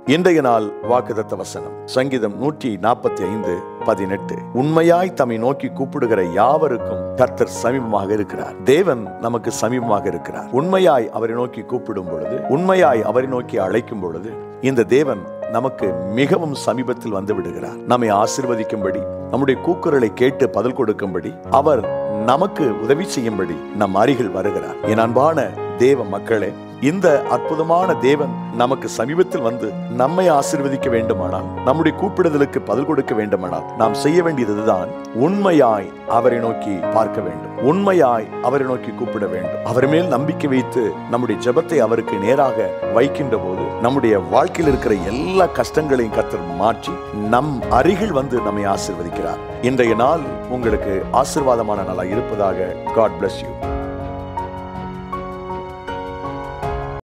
இன்றைய நாள் வாக்குதத்த வசனம் சங்கீதம் நூற்றி நாற்பத்தி ஐந்து பதினெட்டு உண்மையாய் தம்மை நோக்கி கூப்பிடுகிற யாவருக்கும் கர்த்தர் சமீபமாக இருக்கிறார் தேவன் நமக்கு சமீபமாக இருக்கிறார் உண்மையாய் அவரை நோக்கி கூப்பிடும் பொழுது உண்மையாய் அவரை நோக்கி அழைக்கும் பொழுது இந்த தேவன் நமக்கு மிகவும் சமீபத்தில் வந்து விடுகிறார் நம்மை ஆசிர்வதிக்கும்படி நம்முடைய கூக்குரலை கேட்டு பதில் கொடுக்கும்படி அவர் நமக்கு உதவி செய்யும்படி நம் அருகில் வருகிறார் என் அன்பான தேவ மக்களே இந்த அற்புதமான தேவன் நமக்கு சமீபத்தில் வந்து நம்மை ஆசிர்வதிக்க வேண்டுமானால் நம்முடைய கூப்பிடுதலுக்கு பதில் கொடுக்க வேண்டுமானால் நாம் செய்ய வேண்டியதுதான் உண்மையாய் அவரை நோக்கி பார்க்க வேண்டும் உண்மையாய் அவரை நோக்கி கூப்பிட வேண்டும் அவர் மேல் நம்பிக்கை வைத்து நம்முடைய ஜெபத்தை அவருக்கு நேராக வைக்கின்ற போது நம்முடைய வாழ்க்கையில் இருக்கிற எல்லா கஷ்டங்களையும் கத்தர் மாற்றி நம் அருகில் வந்து நம்மை ஆசிர்வதிக்கிறார் இன்றைய நாள் உங்களுக்கு ஆசிர்வாதமான நாளாக இருப்பதாக காட் bless யூ